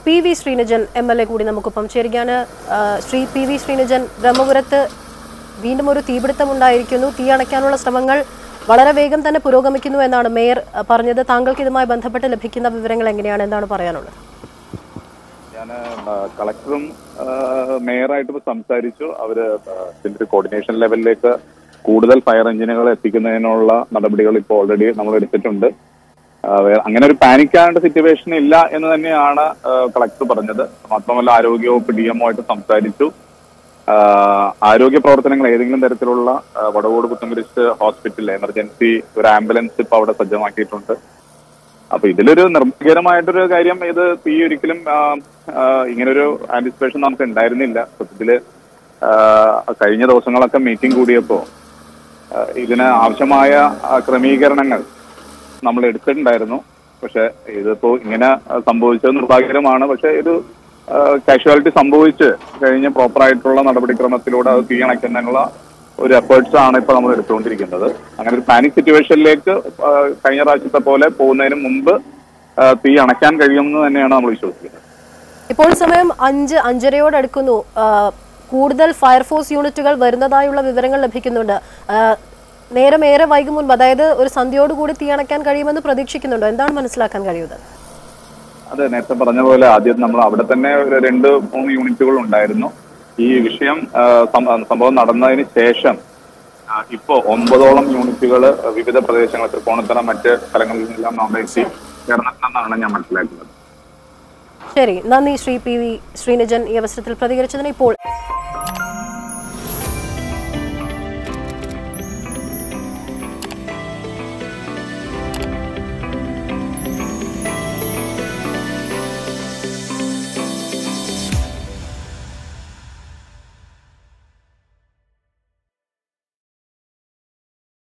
P V Srinijan M L A കൂടി നമുക്കൊപ്പം ചേരുകയാണ് ആ, ശ്രീ പി വി ശ്രീനിജൻ ബ്രഹ്മപുരത്ത് വീണ്ടും ഒരു തീപിടുത്തം ഉണ്ടായിരിക്കുന്നു തീ അണയ്ക്കാനുള്ള ശ്രമങ്ങൾ വളരെ വേഗം തന്നെ പുരോഗമിക്കുന്നു എന്നാണ് മേയർ ആ, പറഞ്ഞത് താങ്കൾക്ക് ഇതുമായി ബന്ധപ്പെട്ട് ലഭിക്കുന്ന വിവരങ്ങൾ എങ്ങനെയാണ് എന്താണ് പറയാനുള്ളത് ഞാൻ കളക്ടറും മേയറായിട്ട് ഇപ്പൊ സംസാരിച്ചു അവര് ആ, ഇതിന്റെ ഒരു കോർഡിനേഷൻ ലെവലിലേക്ക് കൂടുതൽ ഫയർ എഞ്ചിനുകൾ എത്തിക്കുന്നതിനുള്ള നടപടികൾ ഇപ്പോൾ ഓൾറെഡി നമ്മൾ എടുത്തിട്ടുണ്ട് ആ, വേ- അങ്ങനെ ഒരു പാനിക് ആവേണ്ട സിറ്റുവേഷൻ ഇല്ല എന്ന് തന്നെയാണ് കളക്ടർ പറഞ്ഞത് മാത്രമല്ല ആരോഗ്യവകുപ്പ് ഡി എംഒ ആയിട്ട് സംസാരിച്ചു ആ, ആരോഗ്യ പ്രവർത്തനങ്ങൾ ഏതെങ്കിലും തരത്തിലുള്ള ആ, വടവോട് പുത്തൻകുരിശ് ഹോസ്പിറ്റലിൽ എമർജൻസി ഒരു ആംബുലൻസ് ഇപ്പൊ അവിടെ സജ്ജമാക്കിയിട്ടുണ്ട് അപ്പൊ ഇതിലൊരു നിർമ്മകരമായിട്ടൊരു കാര്യം ഇത് തീ ഒരിക്കലും ആ, ആ, ഇങ്ങനൊരു ആന്റിസിപ്പേഷൻ നമുക്ക് ഉണ്ടായിരുന്നില്ല സത്യത്തില് ആ, കഴിഞ്ഞ ദിവസങ്ങളൊക്കെ മീറ്റിംഗ് കൂടിയപ്പോ ആ, ഇതിന് ആവശ്യമായ ആ, ക്രമീകരണങ്ങൾ നമ്മൾ എടുത്തിട്ടുണ്ടായിരുന്നു പക്ഷെ ഇതിപ്പോ ഇങ്ങനെ ആ, സംഭവിച്ചത് നിർഭാഗ്യകരമാണ് പക്ഷെ ഇത് കാഷ്വാലിറ്റി സംഭവിച്ച് കഴിഞ്ഞ പ്രോപ്പർ ആയിട്ടുള്ള നടപടിക്രമത്തിലൂടെ അത് തീ അണയ്ക്കുന്നതിനുള്ള ഒരു എഫേർട്സ് ആണ് ഇപ്പൊ നമ്മൾ എടുത്തുകൊണ്ടിരിക്കുന്നത് അങ്ങനെ ഒരു പാനിക് സിറ്റുവേഷനിലേക്ക് ആ, കഴിഞ്ഞ പ്രാവശ്യത്തെ പോലെ പോകുന്നതിന് മുമ്പ് ആ, തീ അണയ്ക്കാൻ കഴിയുമെന്ന് തന്നെയാണ് നമ്മൾ വിശ്വസിക്കുന്നത് ഇപ്പോൾ സമയം അഞ്ച് അഞ്ചരയോട് അടുക്കുന്നു ആ, കൂടുതൽ ഫയർഫോഴ്സ് യൂണിറ്റുകൾ വരുന്നതായുള്ള വിവരങ്ങൾ ലഭിക്കുന്നുണ്ട് ആ, നേരം ഏറെ വൈകും മുൻപ് അതായത് ഒരു സന്ധ്യയോടുകൂടി തീ അണയ്ക്കാൻ കഴിയുമെന്ന് പ്രതീക്ഷിക്കുന്നുണ്ടോ എന്താണ് മനസ്സിലാക്കാൻ കഴിയുന്നത് അതെ നേരത്തെ പറഞ്ഞ പോലെ ആദ്യം നമ്മൾ അവിടെ തന്നെ ഒരു രണ്ട് മൂന്ന് യൂണിറ്റുകൾ ഉണ്ടായിരുന്നു ഈ വിഷയം ആ, സം- സംഭവം നടന്നതിന് ശേഷം ആ, ഇപ്പോ ഒമ്പതോളം യൂണിറ്റുകൾ വിവിധ പ്രദേശങ്ങൾ തൃക്കോണത്തറ മറ്റ് സ്ഥലങ്ങളിൽ നിന്നെല്ലാം അവിടെ എത്തി ചേർന്നിട്ടുണ്ടെന്നാണ് ഞാൻ മനസ്സിലാക്കുന്നത് ശരി നന്ദി ശ്രീ പി വി ശ്രീനിജൻ ഈ അവസരത്തിൽ പ്രതികരിച്ചതിന് ഇപ്പോൾ